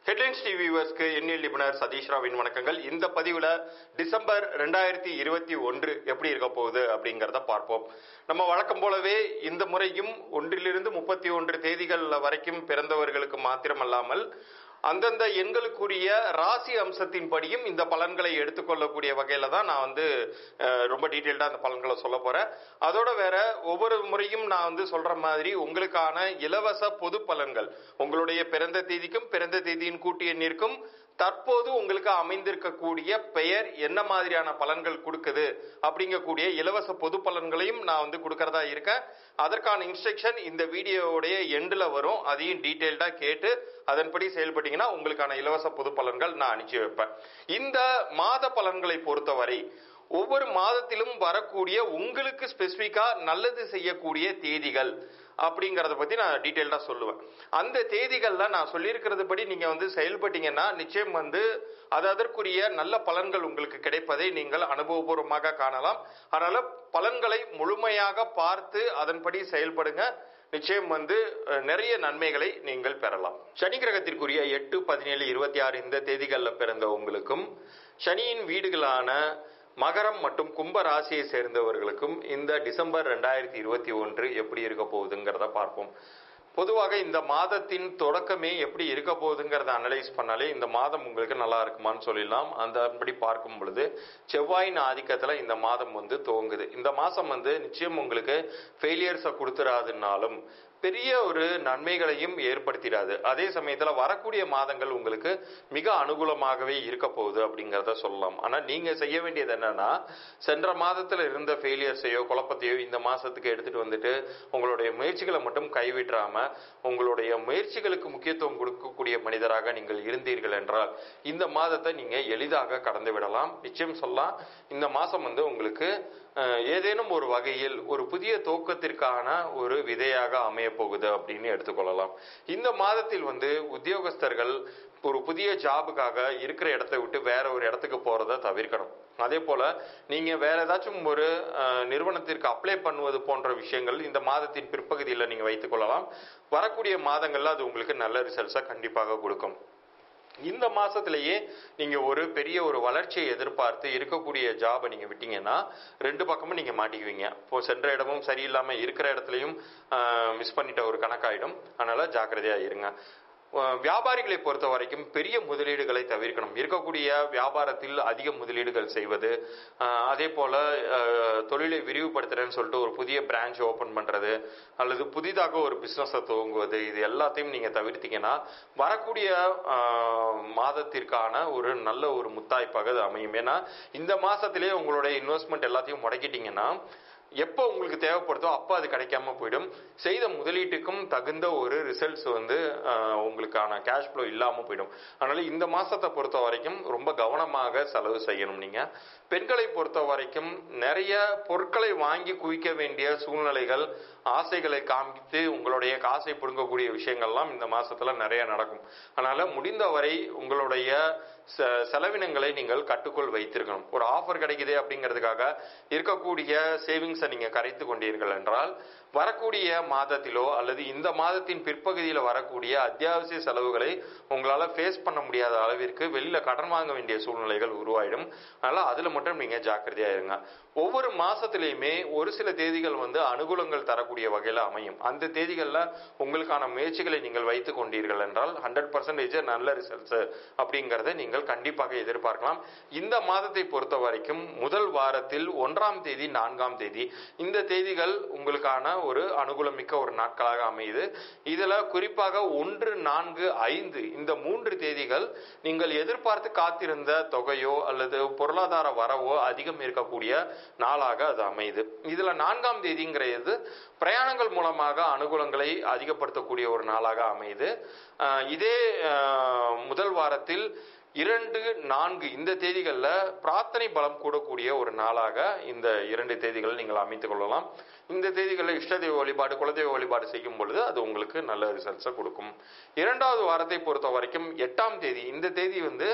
headlines TV வியூவர்ஸ்க்கு எண்ணியல் நிபுணர் சதீஷ் ராவின் வணக்கங்கள் இந்த பதிவுல டிசம்பர் ரெண்டாயிரத்தி இருபத்தி ஒன்று எப்படி இருக்க போகுது அப்படிங்கிறத பார்ப்போம் நம்ம வழக்கம் போலவே இந்த முறையும் ஒன்றிலிருந்து முப்பத்தி ஒன்று தேதிகள் வரைக்கும் பிறந்தவர்களுக்கு மாத்திரமல்லாமல் அந்தந்த எண்களுக்குரிய ராசி அம்சத்தின்படியும் இந்த பலன்களை எடுத்துக்கொள்ளக்கூடிய வகையில தான் நான் வந்து அஹ், ரொம்ப டீட்டெயில்டா அந்த பலன்களை சொல்ல போறேன் அதோட வேற ஒவ்வொரு முறையும் நான் வந்து சொல்ற மாதிரி உங்களுக்கான இலவச பொது பலன்கள் உங்களுடைய பிறந்த தேதிக்கும் பிறந்த தேதியின் கூட்டு எண்ணிற்கும் தற்போது உங்களுக்கு அமைந்திருக்கக்கூடிய பெயர் என்ன மாதிரியான பலன்கள் கொடுக்குது அப்படிங்கக்கூடிய இலவச பொது பலன்களையும் நான் வந்து கொடுக்கறதா இருக்கேன் அதற்கான இன்ஸ்ட்ரக்ஷன் இந்த வீடியோவுடைய எண்டில் வரும் அதையும் டீட்டெயில்டா கேட்டு அதன்படி செயல்பட்டீங்கன்னா உங்களுக்கான இலவச பொது பலன்கள் நான் அனுப்பிச்சு வைப்பேன் இந்த மாத பலன்களை பொறுத்தவரை ஒவ்வொரு மாதத்திலும் வரக்கூடிய உங்களுக்கு ஸ்பெசிஃபிக்கா நல்லது செய்யக்கூடிய தேதிகள் அப்படிங்கறத பத்தி நான் டீட்டெயில்டா சொல்லுவேன் அந்த தேதிகள்ல நான் சொல்லியிருக்கிறது படி நீங்க வந்து செயல்பட்டீங்கன்னா நிச்சயம் வந்து அது அதற்குரிய நல்ல பலன்கள் உங்களுக்கு கிடைப்பதை நீங்கள் அனுபவபூர்வமாக காணலாம் அதனால பலன்களை முழுமையாக பார்த்து அதன்படி செயல்படுங்க நிச்சயம் வந்து அஹ், நிறைய நன்மைகளை நீங்கள் பெறலாம் சனி கிரகத்திற்குரிய எட்டு பதினேழு இருபத்தி ஆறு இந்த தேதிகளில் பிறந்த உங்களுக்கும் சனியின் வீடுகளான மகரம் மற்றும் கும்ப ராசியை சேர்ந்தவர்களுக்கும் இந்த டிசம்பர் ரெண்டாயிரத்தி இருபத்தி ஒன்று எப்படி இருக்க போகுதுங்கிறத பார்ப்போம் பொதுவாக இந்த மாதத்தின் தொடக்கமே எப்படி இருக்க போகுதுங்கிறத அனலைஸ் பண்ணாலே இந்த மாதம் உங்களுக்கு நல்லா இருக்குமான்னு சொல்லிடலாம் அந்த அப்படி பார்க்கும் பொழுது செவ்வாயின் ஆதிக்கத்தில் இந்த மாதம் வந்து துவங்குது இந்த மாதம் வந்து நிச்சயம் உங்களுக்கு ஃபெயிலியர்ஸை கொடுத்துறாதுனாலும் பெரிய ஒரு நன்மைகளையும் ஏற்படுத்திடாது அதே சமயத்தில் வரக்கூடிய மாதங்கள் உங்களுக்கு மிக அனுகூலமாகவே இருக்க போகுது அப்படிங்கிறத சொல்லலாம் ஆனால் நீங்கள் செய்ய வேண்டியது என்னன்னா சென்ற மாதத்தில் இருந்த ஃபெயிலியர்ஸையோ குழப்பத்தையோ இந்த மாதத்துக்கு எடுத்துட்டு வந்துட்டு உங்களுடைய முயற்சிகளை மட்டும் கைவிட்டுறாம உங்களுடைய முயற்சிகளுக்கு முக்கியத்துவம் கொடுக்கக்கூடிய மனிதராக நீங்கள் இருந்தீர்கள் என்றால் இந்த மாதத்தை நீங்க எளிதாக கடந்து விடலாம் நிச்சயம் சொல்லலாம் இந்த மாசம் வந்து உங்களுக்கு அஹ், ஏதேனும் ஒரு வகையில் ஒரு புதிய துவக்கத்திற்கான ஒரு விதையாக அமைய போகுது அப்படின்னு எடுத்துக்கொள்ளலாம் இந்த மாதத்தில் வந்து உத்தியோகஸ்தர்கள் ஒரு புதிய ஜாபுக்காக இருக்கிற இடத்தை விட்டு வேற ஒரு இடத்துக்கு போறதை தவிர்க்கணும் அதே போல நீங்க வேற ஏதாச்சும் ஒரு அஹ், நிறுவனத்திற்கு அப்ளை பண்ணுவது போன்ற விஷயங்கள் இந்த மாதத்தின் பிற்பகுதியில் நீங்க வைத்துக் கொள்ளலாம் வரக்கூடிய மாதங்கள்ல அது உங்களுக்கு நல்ல ரிசல்ட்ஸை கண்டிப்பாக கொடுக்கும் இந்த மாசத்திலேயே நீங்க ஒரு பெரிய ஒரு வளர்ச்சியை எதிர்பார்த்து இருக்கக்கூடிய ஜாபை நீங்க விட்டீங்கன்னா ரெண்டு பக்கமும் நீங்க மாட்டிக்குவீங்க இப்போ சென்ற இடமும் சரியில்லாம இருக்கிற இடத்துலயும் மிஸ் பண்ணிட்ட ஒரு கணக்காயிடும் அதனால ஜாக்கிரதையா இருங்க அஹ் வியாபாரிகளை பொறுத்த வரைக்கும் பெரிய முதலீடுகளை தவிர்க்கணும் இருக்கக்கூடிய வியாபாரத்தில் அதிக முதலீடுகள் செய்வது அஹ் அதே போல அஹ், தொழிலை விரிவுபடுத்துறேன்னு சொல்லிட்டு ஒரு புதிய பிரான்ச் ஓபன் பண்றது அல்லது புதிதாக ஒரு பிசினஸை துவங்குவது இது எல்லாத்தையும் நீங்க தவிர்த்தீங்கன்னா வரக்கூடிய அஹ், மாதத்திற்கான ஒரு நல்ல ஒரு முத்தாய்ப்பாக அது அமையும் ஏன்னா இந்த மாசத்திலேயே உங்களுடைய இன்வெஸ்ட்மெண்ட் எல்லாத்தையும் முடக்கிட்டீங்கன்னா எப்போ உங்களுக்கு தேவைப்படுதோ அப்போ அது கிடைக்காம போயிடும் செய்த முதலீட்டுக்கும் தகுந்த ஒரு ரிசல்ட்ஸ் வந்து ஆஹ், உங்களுக்கான கேஷ் ஃப்ளோ இல்லாமல் போயிடும் அதனால இந்த மாசத்தை பொறுத்த வரைக்கும் ரொம்ப கவனமாக செலவு செய்யணும் நீங்க பெண்களை பொறுத்த வரைக்கும் நிறைய பொருட்களை வாங்கி குவிக்க வேண்டிய சூழ்நிலைகள் ஆசைகளை காமித்து உங்களுடைய காசை பிடுங்கக்கூடிய விஷயங்கள்லாம் இந்த மாசத்துல நிறைய நடக்கும் அதனால முடிந்தவரை உங்களுடைய செ- செலவினங்களை நீங்கள் கட்டுக்குள் வைத்திருக்கணும் ஒரு ஆஃபர் கிடைக்குது அப்படிங்கிறதுக்காக இருக்கக்கூடிய சேவிங்ஸை நீங்க கரைத்து கொண்டீர்கள் என்றால் வரக்கூடிய மாதத்திலோ அல்லது இந்த மாதத்தின் பிற்பகுதியில் வரக்கூடிய அத்தியாவசிய செலவுகளை உங்களால ஃபேஸ் பண்ண முடியாத அளவிற்கு வெளியில கடன் வாங்க வேண்டிய சூழ்நிலைகள் உருவாயிடும் அதனால அதுல மட்டும் நீங்க ஜாக்கிரதையா இருங்க ஒவ்வொரு மாசத்திலையுமே ஒரு சில தேதிகள் வந்து அனுகூலங்கள் தரக்கூடிய வகையில அமையும் அந்த தேதிகள்ல உங்களுக்கான முயற்சிகளை நீங்கள் வைத்துக் கொண்டீர்கள் என்றால் ஹண்ட்ரட் பர்சன்டேஜ் நல்ல ரிசல்ட்ஸ் அப்படிங்கறத நீங்கள் கண்டிப்பாக எதிர்பார்க்கலாம் இந்த மாதத்தை பொறுத்த வரைக்கும் முதல் வாரத்தில் ஒன்றாம் தேதி நான்காம் தேதி இந்த தேதிகள் உங்களுக்கான ஒரு அனுகூலமிக்க ஒரு நாட்களாக அமையுது இதுல குறிப்பாக ஒன்று நான்கு ஐந்து இந்த மூன்று தேதிகள் நீங்கள் எதிர்பார்த்து காத்திருந்த தொகையோ அல்லது பொருளாதார வரவோ அதிகம் இருக்கக்கூடிய நாளாக அது அமையுது இதுல நான்காம் தேதிங்கிறது பிரயாணங்கள் மூலமாக அனுகூலங்களை அதிகப்படுத்தக்கூடிய ஒரு நாளாக அமையுது அஹ் இதே அஹ், முதல் வாரத்தில் இரண்டு நான்கு இந்த தேதிகளில் பிரார்த்தனை பலம் கூடக்கூடிய ஒரு நாளாக இந்த இரண்டு தேதிகளை நீங்கள் அமைத்துக் கொள்ளலாம் இந்த தேதிகளில் இஷ்ட தெய்வ வழிபாடு குலதெய்வ வழிபாடு செய்யும் பொழுது அது உங்களுக்கு நல்ல ரிசல்ட்ஸை கொடுக்கும் இரண்டாவது வாரத்தை பொறுத்த வரைக்கும் எட்டாம் தேதி இந்த தேதி வந்து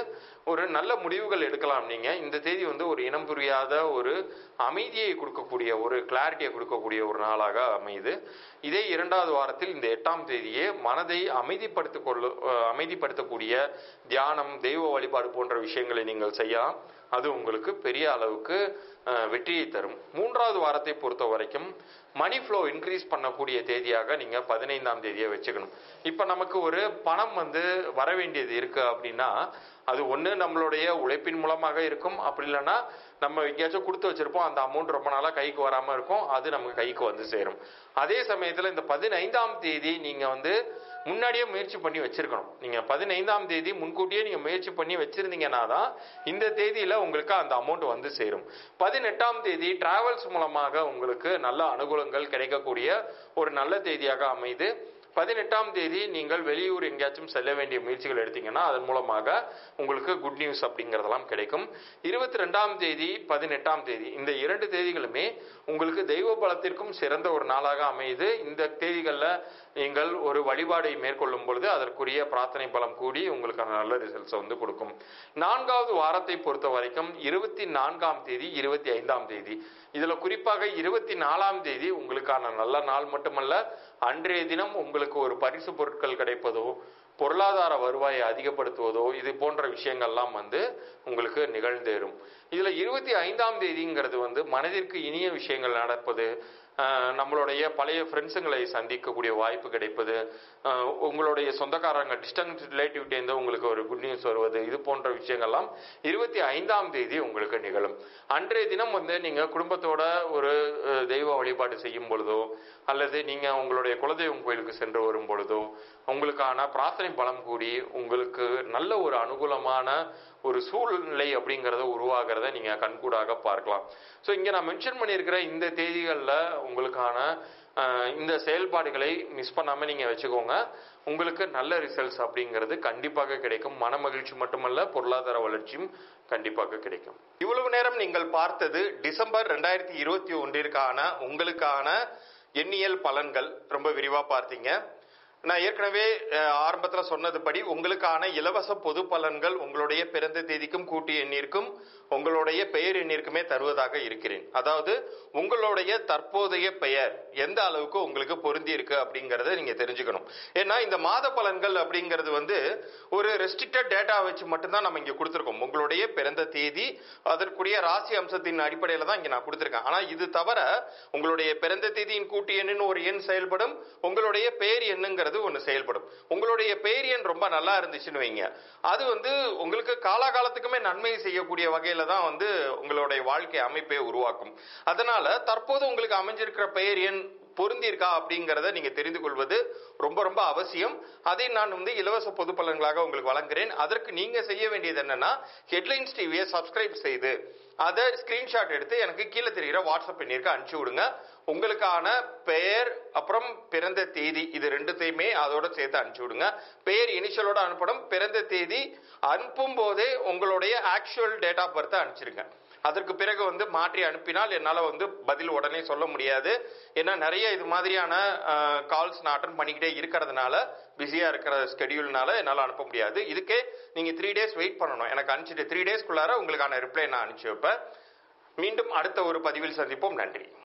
ஒரு நல்ல முடிவுகள் எடுக்கலாம் நீங்க இந்த தேதி வந்து ஒரு இனம் புரியாத ஒரு அமைதியை கொடுக்கக்கூடிய ஒரு கிளாரிட்டியை கொடுக்கக்கூடிய ஒரு நாளாக அமையுது இதே இரண்டாவது வாரத்தில் இந்த எட்டாம் தேதியே மனதை அமைதிப்படுத்திக் கொள்ள அஹ், அமைதிப்படுத்தக்கூடிய தியானம் தெய்வ வழிபாடு போன்ற விஷயங்களை நீங்கள் செய்யலாம் அது உங்களுக்கு பெரிய அளவுக்கு அஹ், வெற்றியை தரும் மூன்றாவது வாரத்தை பொறுத்த வரைக்கும் மணி ஃப்ளோ இன்க்ரீஸ் பண்ணக்கூடிய தேதியாக நீங்க பதினைந்தாம் தேதியை வச்சுக்கணும் இப்ப நமக்கு ஒரு பணம் வந்து வர வேண்டியது இருக்கு அப்படின்னா அது ஒண்ணு நம்மளுடைய உழைப்பின் மூலமாக இருக்கும் அப்படி இல்லைன்னா நம்ம எங்கேயாச்சும் கொடுத்து வச்சிருப்போம் அந்த அமௌண்ட் ரொம்ப நாளா கைக்கு வராம இருக்கும் அது நமக்கு கைக்கு வந்து சேரும் அதே சமயத்துல இந்த பதினைந்தாம் தேதி நீங்க வந்து முன்னாடியே முயற்சி பண்ணி வச்சிருக்கணும் நீங்க பதினைந்தாம் தேதி முன்கூட்டியே நீங்க முயற்சி பண்ணி வச்சிருந்தீங்கன்னா தான் இந்த தேதியில உங்களுக்கு அந்த அமௌண்ட் வந்து சேரும் பதினெட்டாம் தேதி டிராவல்ஸ் மூலமாக உங்களுக்கு நல்ல அனுகூலங்கள் கிடைக்கக்கூடிய ஒரு நல்ல தேதியாக அமைது பதினெட்டாம் தேதி நீங்கள் வெளியூர் எங்கேயாச்சும் செல்ல வேண்டிய முயற்சிகள் எடுத்தீங்கன்னா அதன் மூலமாக உங்களுக்கு குட் நியூஸ் அப்படிங்கறதெல்லாம் கிடைக்கும் இருபத்தி ரெண்டாம் தேதி பதினெட்டாம் தேதி இந்த இரண்டு தேதிகளுமே உங்களுக்கு தெய்வ பலத்திற்கும் சிறந்த ஒரு நாளாக அமையுது இந்த தேதிகளில் நீங்கள் ஒரு வழிபாடை மேற்கொள்ளும் பொழுது அதற்குரிய பிரார்த்தனை பலம் கூடி உங்களுக்கான நல்ல ரிசல்ட்ஸ் வந்து கொடுக்கும் நான்காவது வாரத்தை பொறுத்த வரைக்கும் இருபத்தி நான்காம் தேதி இருபத்தி ஐந்தாம் தேதி இதுல குறிப்பாக இருபத்தி நாலாம் தேதி உங்களுக்கான நல்ல நாள் மட்டுமல்ல அன்றைய தினம் உங்களுக்கு ஒரு பரிசு பொருட்கள் கிடைப்பதோ பொருளாதார வருவாயை அதிகப்படுத்துவதோ இது போன்ற விஷயங்கள்லாம் வந்து உங்களுக்கு நிகழ்ந்தேறும் இதுல இருபத்தி ஐந்தாம் தேதிங்கிறது வந்து மனதிற்கு இனிய விஷயங்கள் நடப்பது ஆஹ் நம்மளுடைய பழைய ஃப்ரெண்ட்ஸுங்களை சந்திக்கக்கூடிய வாய்ப்பு கிடைப்பது ஆஹ் உங்களுடைய சொந்தக்காரங்க டிஸ்டன்ஸ் ரிலேட்டிவ்டேருந்து உங்களுக்கு ஒரு குட் நியூஸ் வருவது இது போன்ற விஷயங்கள்லாம் இருபத்தி ஐந்தாம் தேதி உங்களுக்கு நிகழும் அன்றைய தினம் வந்து நீங்க குடும்பத்தோட ஒரு அஹ், தெய்வ வழிபாடு செய்யும் பொழுதோ அல்லது நீங்க உங்களுடைய குலதெய்வம் கோயிலுக்கு சென்று வரும் பொழுதோ உங்களுக்கான பிரார்த்தனை பலம் கூடி உங்களுக்கு நல்ல ஒரு அனுகூலமான ஒரு சூழ்நிலை அப்படிங்கறத உருவாகிறத நீங்க கண்கூடாக பார்க்கலாம் ஸோ இங்க நான் மென்ஷன் பண்ணியிருக்கிற இந்த தேதிகளில் உங்களுக்கான அஹ், இந்த செயல்பாடுகளை மிஸ் பண்ணாம நீங்க வச்சுக்கோங்க உங்களுக்கு நல்ல ரிசல்ட்ஸ் அப்படிங்கிறது கண்டிப்பாக கிடைக்கும் மன மகிழ்ச்சி மட்டுமல்ல பொருளாதார வளர்ச்சியும் கண்டிப்பாக கிடைக்கும் இவ்வளவு நேரம் நீங்கள் பார்த்தது டிசம்பர் ரெண்டாயிரத்தி இருபத்தி ஒன்றிற்கான உங்களுக்கான எண்ணியல் பலன்கள் ரொம்ப விரிவா பார்த்தீங்க நான் ஏற்கனவே அஹ், ஆரம்பத்துல சொன்னதுபடி உங்களுக்கான இலவச பொது பலன்கள் உங்களுடைய பிறந்த தேதிக்கும் கூட்டு எண்ணிற்கும் உங்களுடைய பெயர் எண்ணிற்குமே தருவதாக இருக்கிறேன் அதாவது உங்களுடைய தற்போதைய பெயர் எந்த அளவுக்கு உங்களுக்கு பொருந்தி இருக்கு அப்படிங்கறத நீங்க தெரிஞ்சுக்கணும் ஏன்னா இந்த மாத பலன்கள் அப்படிங்கிறது வந்து ஒரு ரெஸ்ட்ரிக்டட் டேட்டா வச்சு மட்டும்தான் நம்ம இங்க கொடுத்துருக்கோம் உங்களுடைய பிறந்த தேதி அதற்குரிய ராசி அம்சத்தின் அடிப்படையில தான் இங்க நான் கொடுத்துருக்கேன் ஆனா இது தவிர உங்களுடைய பிறந்த தேதியின் கூட்டு எண்ணுன்னு ஒரு எண் செயல்படும் உங்களுடைய பெயர் எண்ணுங்கிறது ஒன்று செயல்படும் உங்களுடைய பெயர் எண் ரொம்ப நல்லா இருந்துச்சுன்னு வைங்க அது வந்து உங்களுக்கு காலாகாலத்துக்குமே நன்மை செய்யக்கூடிய வகையில தான் வந்து உங்களுடைய வாழ்க்கை அமைப்பை உருவாக்கும் அதனால தற்போது உங்களுக்கு அமைஞ்சிருக்கிற பெயர் எண் பொருந்திருக்கா அப்படிங்கறத நீங்க தெரிந்து கொள்வது ரொம்ப ரொம்ப அவசியம் அதை நான் வந்து இலவச பொது பலன்களாக உங்களுக்கு வழங்குகிறேன் அதற்கு நீங்க செய்ய வேண்டியது என்னன்னா ஹெட்லைன்ஸ் டிவியை சப்ஸ்கிரைப் செய்து அதை ஸ்கிரீன்ஷாட் எடுத்து எனக்கு கீழே தெரிகிற வாட்ஸ்அப் எண்ணிற்கு அனுப்பிச்சு விடுங்க உங்களுக்கான பெயர் அப்புறம் பிறந்த தேதி இது ரெண்டுத்தையுமே அதோட சேர்த்து அனுப்பிச்சு விடுங்க பெயர் இனிஷியலோட அனுப்பணும் பிறந்த தேதி அனுப்பும் போதே உங்களுடைய ஆக்சுவல் டேட் ஆஃப் பர்த் அனுப்பிச்சிருங்க அதற்கு பிறகு வந்து மாற்றி அனுப்பினால் என்னால் வந்து பதில் உடனே சொல்ல முடியாது ஏன்னா நிறைய இது மாதிரியான கால்ஸ் நான் அட்டன் பண்ணிக்கிட்டே இருக்கிறதுனால பிஸியாக இருக்கிற ஸ்கெடியூல்னால என்னால் அனுப்ப முடியாது இதுக்கே நீங்கள் த்ரீ டேஸ் வெயிட் பண்ணணும் எனக்கு அனுப்பிச்சிட்டு த்ரீ டேஸ்க்குள்ளார உங்களுக்கான ரிப்ளை நான் அனுப்பிச்சு வைப்பேன் மீண்டும் அடுத்த ஒரு பதிவில் சந்திப்போம் நன்றி